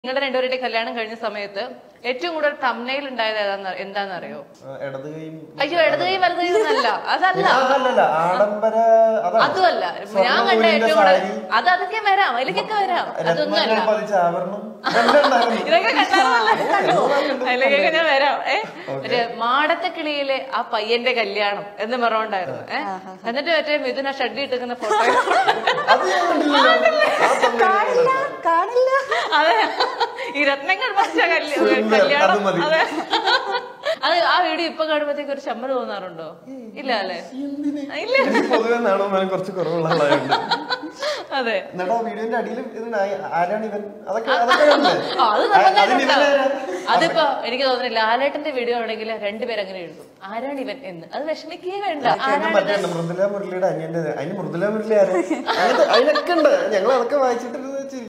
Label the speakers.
Speaker 1: നിങ്ങളുടെ രണ്ടുപേരുടെ കല്യാണം കഴിഞ്ഞ സമയത്ത് ഏറ്റവും കൂടുതൽ തമ്മനയിൽ ഉണ്ടായത് ഏതാന്ന് എന്താന്ന് അറിയോ
Speaker 2: ആ, ഇടത് കൈയും
Speaker 1: അയ്യോ ഇടത് കൈ വലത് കൈ ഒന്നല്ല അതല്ല
Speaker 2: ആ, അല്ലല്ല ആഡംബര അതാണ്.
Speaker 1: അതുമല്ല ഞാൻ
Speaker 2: സ്വർണ്ണ
Speaker 1: കണ്ട
Speaker 2: നൂലിന്റെ
Speaker 1: ഏറ്റവും കൂടുതൽ
Speaker 2: സാരി,
Speaker 1: അത് അതൊക്കെ വരാം അതിലേക്കൊക്കെ വരാം അതൊന്നും
Speaker 2: രത്നങ്ങൾ
Speaker 1: അല്ല
Speaker 2: പതിച്ച ആഭരണം ഇതെല്ലാം ഉണ്ടായിരുന്നു.
Speaker 1: ഇതൊക്കെ കണ്ടാലോ അതിലേക്കൊക്കെ ഞാൻ വരാം ഏ മറ്റേ മാടത്തെ കിളിയിലെ ആ പയ്യന്റെ കല്യാണം എന്ന് പറഞ്ഞോണ്ടായിരുന്നു ഏ എന്നിട്ട് മറ്റേ മിഥുന ഷഡ്ഡി ഇട്ടിരിക്കുന്ന ഫോട്ടോ
Speaker 2: അത് ഞാൻ കണ്ടില്ലല്ലോ. ആ തമ്മിൽ
Speaker 3: കാണില്ല കാണില്ല
Speaker 1: അതെ ഈ രത്നങ്ങൾ പറിച്ച കല്യ-
Speaker 2: സുന്ദർ,
Speaker 1: കല്യാണം
Speaker 2: അത് മതി.
Speaker 1: അതെ അത് ആ വീഡിയോ ഇപ്പൊ കാണുമ്പോഴത്തേക്ക് ഒരു ചമ്മൽ തോന്നാറുണ്ടോ ഇല്ല അല്ലേ
Speaker 2: എന്തിന്?
Speaker 1: ഇല്ല
Speaker 2: എനിക്ക് പൊതുവെ നാണോ മാനം കുറച്ച് കുറവുള്ള ആളായുണ്ട്
Speaker 1: അതെ
Speaker 2: എന്നിട്ട് ആ വീഡിയോന്റെ അടിയിൽ ഇതിന് ആ- ആരാണ് ഇവൻ അതൊക്കെ അതൊക്കെ കണ്ടില്ലേ?
Speaker 1: ആ, അത്
Speaker 2: ആ, അതിന്
Speaker 1: നിർബന്ധമായിട്ടും
Speaker 2: ഇവനാരാ?
Speaker 1: അതിപ്പോ എനിക്ക് തോന്നുന്നില്ല ലാലേട്ടന്റെ വീഡിയോ ആണെങ്കിൽ രണ്ടുപേരും അങ്ങനെ എഴുതും ആരാണ് ഇവൻ എന്ന് അത് വിഷമിക്കേ വേണ്ട
Speaker 2: ചേട്ടൻ
Speaker 1: ആരാണ്
Speaker 2: മറ്റേ ഉണ്ട്, മൃദുല മുരളിയുടെ അനിയന്റെ അതിന് മൃദുല മുരളി ആരാ അങ്ങനത്തെ അതിനൊക്കെ ഉണ്ട് ഞങ്ങൾ അതൊക്കെ വായിച്ചിട്ട്